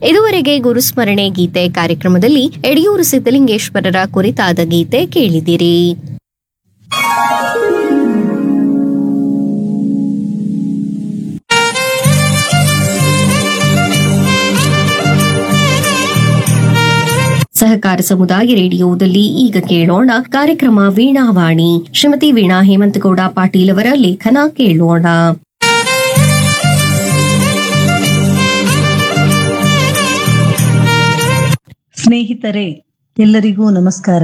ಇದುವರೆಗೆ ಗುರುಸ್ಮರಣೆ ಗೀತೆ ಕಾರ್ಯಕ್ರಮದಲ್ಲಿ ಯಡಿಯೂರು ಸಿದ್ದಲಿಂಗೇಶ್ವರರ ಕುರಿತಾದ ಗೀತೆ ಕೇಳಿದಿರಿ ಸಹಕಾರ ಸಮುದಾಯ ರೇಡಿಯೋದಲ್ಲಿ ಈಗ ಕೇಳೋಣ ಕಾರ್ಯಕ್ರಮ ವೀಣಾವಾಣಿ ಶ್ರೀಮತಿ ವೀಣಾ ಹೇಮಂತಗೌಡ ಪಾಟೀಲ್ ಅವರ ಲೇಖನ ಕೇಳೋಣ ಸ್ನೇಹಿತರೆ ಎಲ್ಲರಿಗೂ ನಮಸ್ಕಾರ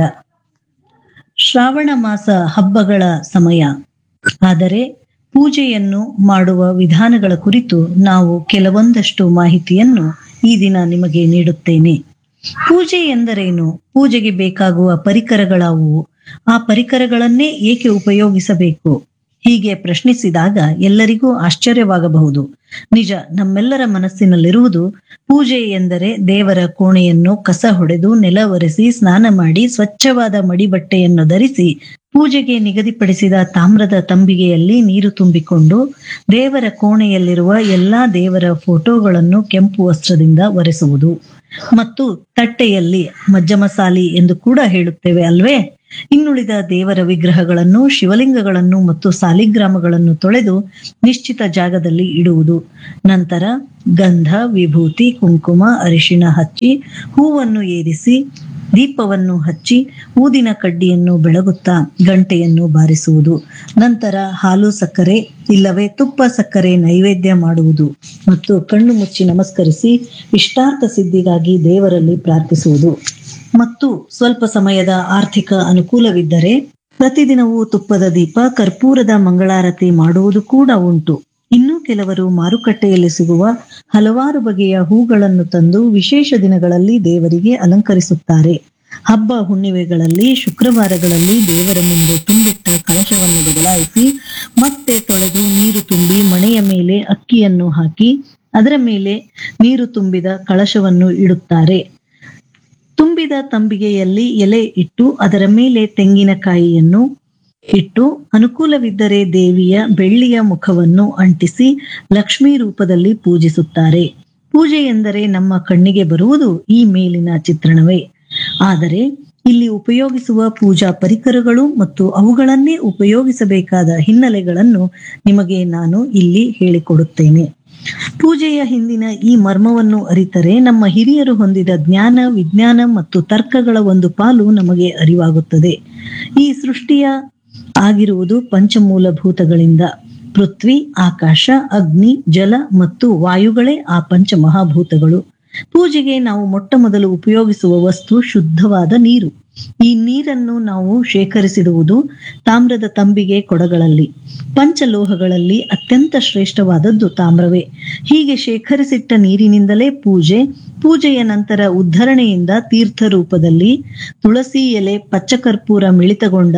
ಶ್ರಾವಣ ಮಾಸ ಹಬ್ಬಗಳ ಸಮಯ ಆದರೆ ಪೂಜೆಯನ್ನು ಮಾಡುವ ವಿಧಾನಗಳ ಕುರಿತು ನಾವು ಕೆಲವೊಂದಷ್ಟು ಮಾಹಿತಿಯನ್ನು ಈ ದಿನ ನಿಮಗೆ ನೀಡುತ್ತೇನೆ ಪೂಜೆ ಎಂದರೇನು ಪೂಜೆಗೆ ಬೇಕಾಗುವ ಪರಿಕರಗಳಾವುವು ಆ ಪರಿಕರಗಳನ್ನೇ ಏಕೆ ಉಪಯೋಗಿಸಬೇಕು ಹೀಗೆ ಪ್ರಶ್ನಿಸಿದಾಗ ಎಲ್ಲರಿಗೂ ಆಶ್ಚರ್ಯವಾಗಬಹುದು ನಿಜ ನಮ್ಮೆಲ್ಲರ ಮನಸ್ಸಿನಲ್ಲಿರುವುದು ಪೂಜೆ ಎಂದರೆ ದೇವರ ಕೋಣೆಯನ್ನು ಕಸ ಹೊಡೆದು ನೆಲ ಒರೆಸಿ ಸ್ನಾನ ಮಾಡಿ ಸ್ವಚ್ಛವಾದ ಮಡಿಬಟ್ಟೆಯನ್ನು ಧರಿಸಿ ಪೂಜೆಗೆ ನಿಗದಿಪಡಿಸಿದ ತಾಮ್ರದ ತಂಬಿಗೆಯಲ್ಲಿ ನೀರು ತುಂಬಿಕೊಂಡು ದೇವರ ಕೋಣೆಯಲ್ಲಿರುವ ಎಲ್ಲಾ ದೇವರ ಫೋಟೋಗಳನ್ನು ಕೆಂಪು ವಸ್ತ್ರದಿಂದ ಒರೆಸುವುದು ಮತ್ತು ತಟ್ಟೆಯಲ್ಲಿ ಮಜ್ಜಮಸಾಲಿ ಎಂದು ಕೂಡ ಹೇಳುತ್ತೇವೆ ಅಲ್ವೇ ಇನ್ನುಳಿದ ದೇವರ ವಿಗ್ರಹಗಳನ್ನು ಶಿವಲಿಂಗಗಳನ್ನು ಮತ್ತು ಸಾಲಿಗ್ರಾಮಗಳನ್ನು ತೊಳೆದು ನಿಶ್ಚಿತ ಜಾಗದಲ್ಲಿ ಇಡುವುದು ನಂತರ ಗಂಧ ವಿಭೂತಿ ಕುಂಕುಮ ಅರಿಶಿಣ ಹಚ್ಚಿ ಹೂವನ್ನು ಏರಿಸಿ ದೀಪವನ್ನು ಹಚ್ಚಿ ಊದಿನ ಕಡ್ಡಿಯನ್ನು ಬೆಳಗುತ್ತಾ ಗಂಟೆಯನ್ನು ಬಾರಿಸುವುದು ನಂತರ ಹಾಲು ಸಕ್ಕರೆ ಇಲ್ಲವೇ ತುಪ್ಪ ಸಕ್ಕರೆ ನೈವೇದ್ಯ ಮಾಡುವುದು ಮತ್ತು ಕಣ್ಣು ಮುಚ್ಚಿ ನಮಸ್ಕರಿಸಿ ಇಷ್ಟಾರ್ಥ ಸಿದ್ಧಿಗಾಗಿ ದೇವರಲ್ಲಿ ಪ್ರಾರ್ಥಿಸುವುದು ಮತ್ತು ಸ್ವಲ್ಪ ಸಮಯದ ಆರ್ಥಿಕ ಅನುಕೂಲವಿದ್ದರೆ ಪ್ರತಿದಿನವೂ ತುಪ್ಪದ ದೀಪ ಕರ್ಪೂರದ ಮಂಗಳಾರತಿ ಮಾಡುವುದು ಕೂಡ ಉಂಟು ಇನ್ನೂ ಕೆಲವರು ಮಾರುಕಟ್ಟೆಯಲ್ಲಿ ಸಿಗುವ ಹಲವಾರು ಬಗೆಯ ಹೂಗಳನ್ನು ತಂದು ವಿಶೇಷ ದಿನಗಳಲ್ಲಿ ದೇವರಿಗೆ ಅಲಂಕರಿಸುತ್ತಾರೆ ಹಬ್ಬ ಹುಣ್ಣಿಮೆಗಳಲ್ಲಿ ಶುಕ್ರವಾರಗಳಲ್ಲಿ ದೇವರ ಮುಂದೆ ತುಂಬಿಟ್ಟ ಕಳಶವನ್ನು ಬದಲಾಯಿಸಿ ಮತ್ತೆ ತೊಳೆದು ನೀರು ತುಂಬಿ ಮಣೆಯ ಮೇಲೆ ಅಕ್ಕಿಯನ್ನು ಹಾಕಿ ಅದರ ಮೇಲೆ ನೀರು ತುಂಬಿದ ಕಳಶವನ್ನು ಇಡುತ್ತಾರೆ ತುಂಬಿದ ತಂಬಿಗೆಯಲ್ಲಿ ಎಲೆ ಇಟ್ಟು ಅದರ ಮೇಲೆ ತೆಂಗಿನಕಾಯಿಯನ್ನು ಇಟ್ಟು ಅನುಕೂಲವಿದ್ದರೆ ದೇವಿಯ ಬೆಳ್ಳಿಯ ಮುಖವನ್ನು ಅಂಟಿಸಿ ಲಕ್ಷ್ಮೀ ರೂಪದಲ್ಲಿ ಪೂಜಿಸುತ್ತಾರೆ ಪೂಜೆ ಎಂದರೆ ನಮ್ಮ ಕಣ್ಣಿಗೆ ಬರುವುದು ಈ ಮೇಲಿನ ಚಿತ್ರಣವೇ ಆದರೆ ಇಲ್ಲಿ ಉಪಯೋಗಿಸುವ ಪೂಜಾ ಪರಿಕರಗಳು ಮತ್ತು ಅವುಗಳನ್ನೇ ಉಪಯೋಗಿಸಬೇಕಾದ ಹಿನ್ನೆಲೆಗಳನ್ನು ನಿಮಗೆ ನಾನು ಇಲ್ಲಿ ಹೇಳಿಕೊಡುತ್ತೇನೆ ಪೂಜೆಯ ಹಿಂದಿನ ಈ ಮರ್ಮವನ್ನು ಅರಿತರೆ ನಮ್ಮ ಹಿರಿಯರು ಹೊಂದಿದ ಜ್ಞಾನ ವಿಜ್ಞಾನ ಮತ್ತು ತರ್ಕಗಳ ಒಂದು ಪಾಲು ನಮಗೆ ಅರಿವಾಗುತ್ತದೆ ಈ ಸೃಷ್ಟಿಯ ಆಗಿರುವುದು ಪಂಚಮೂಲಭೂತಗಳಿಂದ ಪೃಥ್ವಿ ಆಕಾಶ ಅಗ್ನಿ ಜಲ ಮತ್ತು ವಾಯುಗಳೇ ಆ ಪಂಚಮಹಾಭೂತಗಳು ಪೂಜೆಗೆ ನಾವು ಮೊಟ್ಟ ಮೊದಲು ಉಪಯೋಗಿಸುವ ವಸ್ತು ಶುದ್ಧವಾದ ನೀರು ಈ ನೀರನ್ನು ನಾವು ಶೇಖರಿಸಿಡುವುದು ತಾಮ್ರದ ತಂಬಿಗೆ ಕೊಡಗಳಲ್ಲಿ ಪಂಚಲೋಹಗಳಲ್ಲಿ ಅತ್ಯಂತ ಶ್ರೇಷ್ಠವಾದದ್ದು ತಾಮ್ರವೇ ಹೀಗೆ ಶೇಖರಿಸಿಟ್ಟ ನೀರಿನಿಂದಲೇ ಪೂಜೆ ಪೂಜೆಯ ನಂತರ ಉದ್ಧರಣೆಯಿಂದ ತೀರ್ಥ ರೂಪದಲ್ಲಿ ತುಳಸಿ ಎಲೆ ಪಚ್ಚಕರ್ಪೂರ ಮಿಳಿತಗೊಂಡ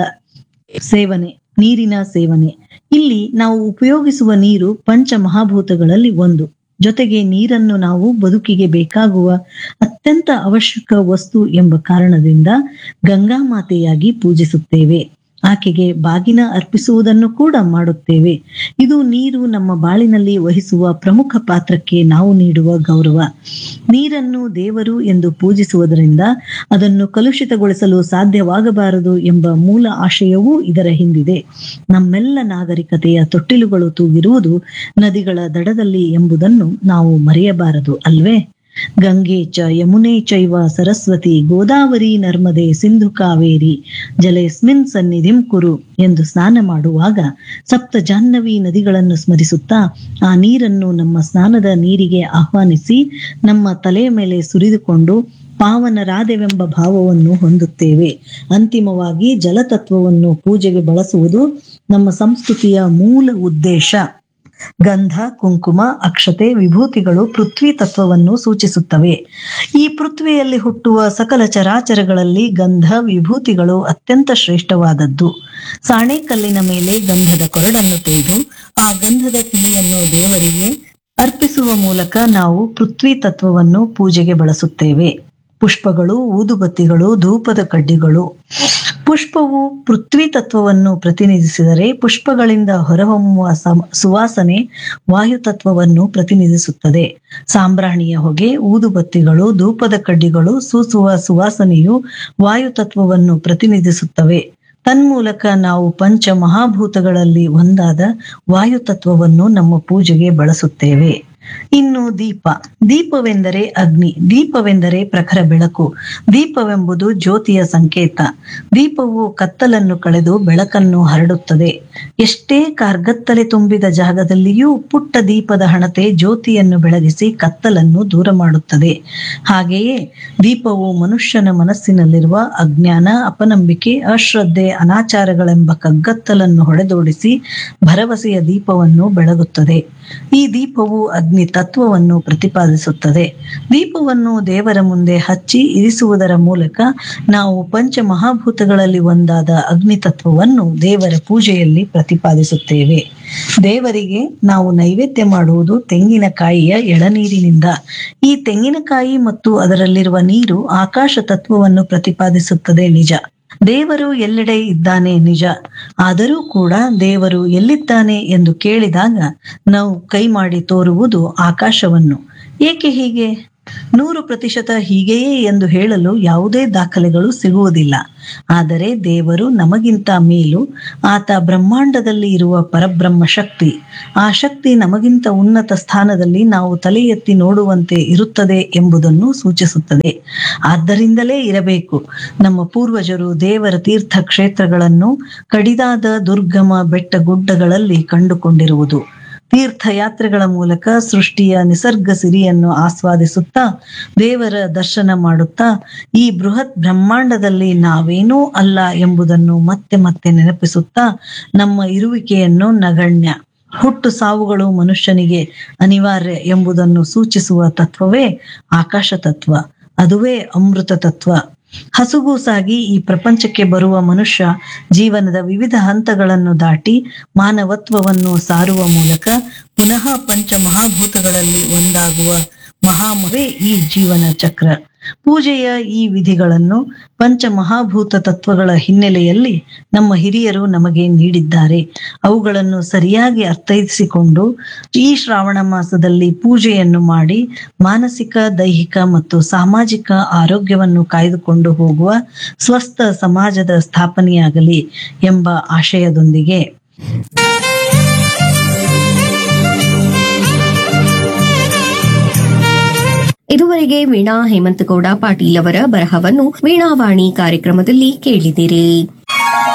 ಸೇವನೆ ನೀರಿನ ಸೇವನೆ ಇಲ್ಲಿ ನಾವು ಉಪಯೋಗಿಸುವ ನೀರು ಪಂಚ ಮಹಾಭೂತಗಳಲ್ಲಿ ಒಂದು ಜೊತೆಗೆ ನೀರನ್ನು ನಾವು ಬದುಕಿಗೆ ಬೇಕಾಗುವ ಅತ್ಯಂತ ಅವಶ್ಯಕ ವಸ್ತು ಎಂಬ ಕಾರಣದಿಂದ ಗಂಗಾ ಮಾತೆಯಾಗಿ ಪೂಜಿಸುತ್ತೇವೆ ಆಕೆಗೆ ಬಾಗಿನ ಅರ್ಪಿಸುವುದನ್ನು ಕೂಡ ಮಾಡುತ್ತೇವೆ ಇದು ನೀರು ನಮ್ಮ ಬಾಳಿನಲ್ಲಿ ವಹಿಸುವ ಪ್ರಮುಖ ಪಾತ್ರಕ್ಕೆ ನಾವು ನೀಡುವ ಗೌರವ ನೀರನ್ನು ದೇವರು ಎಂದು ಪೂಜಿಸುವುದರಿಂದ ಅದನ್ನು ಕಲುಷಿತಗೊಳಿಸಲು ಸಾಧ್ಯವಾಗಬಾರದು ಎಂಬ ಮೂಲ ಆಶಯವೂ ಇದರ ಹಿಂದಿದೆ ನಮ್ಮೆಲ್ಲ ನಾಗರಿಕತೆಯ ತೊಟ್ಟಿಲುಗಳು ತೂಗಿರುವುದು ನದಿಗಳ ದಡದಲ್ಲಿ ಎಂಬುದನ್ನು ನಾವು ಮರೆಯಬಾರದು ಅಲ್ವೇ ಗಂಗೆ ಚ ಯಮುನೆ ಚೈವ ಸರಸ್ವತಿ ಗೋದಾವರಿ ನರ್ಮದೆ ಸಿಂಧು ಕಾವೇರಿ ಜಲೇಸ್ಮಿನ್ ಸನ್ನಿಧಿಂ ಕುರು ಎಂದು ಸ್ನಾನ ಮಾಡುವಾಗ ಸಪ್ತ ಜಾಹ್ನವಿ ನದಿಗಳನ್ನು ಸ್ಮರಿಸುತ್ತಾ ಆ ನೀರನ್ನು ನಮ್ಮ ಸ್ನಾನದ ನೀರಿಗೆ ಆಹ್ವಾನಿಸಿ ನಮ್ಮ ತಲೆಯ ಮೇಲೆ ಸುರಿದುಕೊಂಡು ಪಾವನರಾದೆವೆಂಬ ಭಾವವನ್ನು ಹೊಂದುತ್ತೇವೆ ಅಂತಿಮವಾಗಿ ಜಲತತ್ವವನ್ನು ಪೂಜೆಗೆ ಬಳಸುವುದು ನಮ್ಮ ಸಂಸ್ಕೃತಿಯ ಮೂಲ ಉದ್ದೇಶ ಗಂಧ ಕುಂಕುಮ ಅಕ್ಷತೆ ವಿಭೂತಿಗಳು ಪೃಥ್ವಿ ತತ್ವವನ್ನು ಸೂಚಿಸುತ್ತವೆ ಈ ಪೃಥ್ವಿಯಲ್ಲಿ ಹುಟ್ಟುವ ಸಕಲ ಚರಾಚರಗಳಲ್ಲಿ ಗಂಧ ವಿಭೂತಿಗಳು ಅತ್ಯಂತ ಶ್ರೇಷ್ಠವಾದದ್ದು ಸಾಣೆಕಲ್ಲಿನ ಮೇಲೆ ಗಂಧದ ಕೊರಡನ್ನು ತೆಗೆದು ಆ ಗಂಧದ ಕಿಡಿಯನ್ನು ದೇವರಿಗೆ ಅರ್ಪಿಸುವ ಮೂಲಕ ನಾವು ಪೃಥ್ವಿ ತತ್ವವನ್ನು ಪೂಜೆಗೆ ಬಳಸುತ್ತೇವೆ ಪುಷ್ಪಗಳು ಊದುಬತ್ತಿಗಳು ಧೂಪದ ಕಡ್ಡಿಗಳು ಪುಷ್ಪವು ಪೃಥ್ವಿ ತತ್ವವನ್ನು ಪ್ರತಿನಿಧಿಸಿದರೆ ಪುಷ್ಪಗಳಿಂದ ಹೊರಹೊಮ್ಮುವ ಸಮ- ಸುವಾಸನೆ ವಾಯು ತತ್ವವನ್ನು ಪ್ರತಿನಿಧಿಸುತ್ತದೆ ಸಾಂಬ್ರಾಣಿಯ ಹೊಗೆ ಊದುಬತ್ತಿಗಳು ಧೂಪದ ಕಡ್ಡಿಗಳು ಸೂಸುವ ಸುವಾಸನೆಯು ವಾಯು ತತ್ವವನ್ನು ಪ್ರತಿನಿಧಿಸುತ್ತವೆ ತನ್ಮೂಲಕ ನಾವು ಪಂಚ ಮಹಾಭೂತಗಳಲ್ಲಿ ಒಂದಾದ ವಾಯು ತತ್ವವನ್ನು ನಮ್ಮ ಪೂಜೆಗೆ ಬಳಸುತ್ತೇವೆ ಇನ್ನು ದೀಪ ದೀಪವೆಂದರೆ ಅಗ್ನಿ ದೀಪವೆಂದರೆ ಪ್ರಖರ ಬೆಳಕು ದೀಪವೆಂಬುದು ಜ್ಯೋತಿಯ ಸಂಕೇತ ದೀಪವು ಕತ್ತಲನ್ನು ಕಳೆದು ಬೆಳಕನ್ನು ಹರಡುತ್ತದೆ ಎಷ್ಟೇ ಕಾರ್ಗತ್ತಲೆ ತುಂಬಿದ ಜಾಗದಲ್ಲಿಯೂ ಪುಟ್ಟ ದೀಪದ ಹಣತೆ ಜ್ಯೋತಿಯನ್ನು ಬೆಳಗಿಸಿ ಕತ್ತಲನ್ನು ದೂರ ಮಾಡುತ್ತದೆ ಹಾಗೆಯೇ ದೀಪವು ಮನುಷ್ಯನ ಮನಸ್ಸಿನಲ್ಲಿರುವ ಅಜ್ಞಾನ ಅಪನಂಬಿಕೆ ಅಶ್ರದ್ಧೆ ಅನಾಚಾರಗಳೆಂಬ ಕಗ್ಗತ್ತಲನ್ನು ಹೊಡೆದೋಡಿಸಿ ಭರವಸೆಯ ದೀಪವನ್ನು ಬೆಳಗುತ್ತದೆ ಈ ದೀಪವು ಅಗ್ನಿ ತತ್ವವನ್ನು ಪ್ರತಿಪಾದಿಸುತ್ತದೆ ದೀಪವನ್ನು ದೇವರ ಮುಂದೆ ಹಚ್ಚಿ ಇರಿಸುವುದರ ಮೂಲಕ ನಾವು ಪಂಚ ಮಹಾಭೂತಗಳಲ್ಲಿ ಒಂದಾದ ಅಗ್ನಿ ತತ್ವವನ್ನು ದೇವರ ಪೂಜೆಯಲ್ಲಿ ಪ್ರತಿಪಾದಿಸುತ್ತೇವೆ ದೇವರಿಗೆ ನಾವು ನೈವೇದ್ಯ ಮಾಡುವುದು ತೆಂಗಿನಕಾಯಿಯ ಎಳನೀರಿನಿಂದ ಈ ತೆಂಗಿನಕಾಯಿ ಮತ್ತು ಅದರಲ್ಲಿರುವ ನೀರು ಆಕಾಶ ತತ್ವವನ್ನು ಪ್ರತಿಪಾದಿಸುತ್ತದೆ ನಿಜ ದೇವರು ಎಲ್ಲೆಡೆ ಇದ್ದಾನೆ ನಿಜ ಆದರೂ ಕೂಡ ದೇವರು ಎಲ್ಲಿದ್ದಾನೆ ಎಂದು ಕೇಳಿದಾಗ ನಾವು ಕೈ ಮಾಡಿ ತೋರುವುದು ಆಕಾಶವನ್ನು ಏಕೆ ಹೀಗೆ ನೂರು ಪ್ರತಿಶತ ಹೀಗೆಯೇ ಎಂದು ಹೇಳಲು ಯಾವುದೇ ದಾಖಲೆಗಳು ಸಿಗುವುದಿಲ್ಲ ಆದರೆ ದೇವರು ನಮಗಿಂತ ಮೇಲು ಆತ ಬ್ರಹ್ಮಾಂಡದಲ್ಲಿ ಇರುವ ಪರಬ್ರಹ್ಮ ಶಕ್ತಿ ಆ ಶಕ್ತಿ ನಮಗಿಂತ ಉನ್ನತ ಸ್ಥಾನದಲ್ಲಿ ನಾವು ತಲೆ ಎತ್ತಿ ನೋಡುವಂತೆ ಇರುತ್ತದೆ ಎಂಬುದನ್ನು ಸೂಚಿಸುತ್ತದೆ ಆದ್ದರಿಂದಲೇ ಇರಬೇಕು ನಮ್ಮ ಪೂರ್ವಜರು ದೇವರ ತೀರ್ಥ ಕ್ಷೇತ್ರಗಳನ್ನು ಕಡಿದಾದ ದುರ್ಗಮ ಬೆಟ್ಟ ಗುಡ್ಡಗಳಲ್ಲಿ ಕಂಡುಕೊಂಡಿರುವುದು ತೀರ್ಥಯಾತ್ರೆಗಳ ಮೂಲಕ ಸೃಷ್ಟಿಯ ನಿಸರ್ಗ ಸಿರಿಯನ್ನು ಆಸ್ವಾದಿಸುತ್ತಾ ದೇವರ ದರ್ಶನ ಮಾಡುತ್ತಾ ಈ ಬೃಹತ್ ಬ್ರಹ್ಮಾಂಡದಲ್ಲಿ ನಾವೇನೂ ಅಲ್ಲ ಎಂಬುದನ್ನು ಮತ್ತೆ ಮತ್ತೆ ನೆನಪಿಸುತ್ತಾ ನಮ್ಮ ಇರುವಿಕೆಯನ್ನು ನಗಣ್ಯ ಹುಟ್ಟು ಸಾವುಗಳು ಮನುಷ್ಯನಿಗೆ ಅನಿವಾರ್ಯ ಎಂಬುದನ್ನು ಸೂಚಿಸುವ ತತ್ವವೇ ಆಕಾಶ ತತ್ವ ಅದುವೇ ಅಮೃತ ತತ್ವ ಹಸುಗೂಸಾಗಿ ಈ ಪ್ರಪಂಚಕ್ಕೆ ಬರುವ ಮನುಷ್ಯ ಜೀವನದ ವಿವಿಧ ಹಂತಗಳನ್ನು ದಾಟಿ ಮಾನವತ್ವವನ್ನು ಸಾರುವ ಮೂಲಕ ಪುನಃ ಪಂಚ ಮಹಾಭೂತಗಳಲ್ಲಿ ಒಂದಾಗುವ ಮಹಾಮವೇ ಈ ಜೀವನ ಚಕ್ರ ಪೂಜೆಯ ಈ ವಿಧಿಗಳನ್ನು ಪಂಚ ಮಹಾಭೂತ ತತ್ವಗಳ ಹಿನ್ನೆಲೆಯಲ್ಲಿ ನಮ್ಮ ಹಿರಿಯರು ನಮಗೆ ನೀಡಿದ್ದಾರೆ ಅವುಗಳನ್ನು ಸರಿಯಾಗಿ ಅರ್ಥೈಸಿಕೊಂಡು ಈ ಶ್ರಾವಣ ಮಾಸದಲ್ಲಿ ಪೂಜೆಯನ್ನು ಮಾಡಿ ಮಾನಸಿಕ ದೈಹಿಕ ಮತ್ತು ಸಾಮಾಜಿಕ ಆರೋಗ್ಯವನ್ನು ಕಾಯ್ದುಕೊಂಡು ಹೋಗುವ ಸ್ವಸ್ಥ ಸಮಾಜದ ಸ್ಥಾಪನೆಯಾಗಲಿ ಎಂಬ ಆಶಯದೊಂದಿಗೆ ಇದುವರೆಗೆ ವೀಣಾ ಹೇಮಂತಗೌಡ ಪಾಟೀಲ್ ಅವರ ಬರಹವನ್ನು ವೀಣಾವಾಣಿ ಕಾರ್ಯಕ್ರಮದಲ್ಲಿ ಕೇಳಿದಿರಿ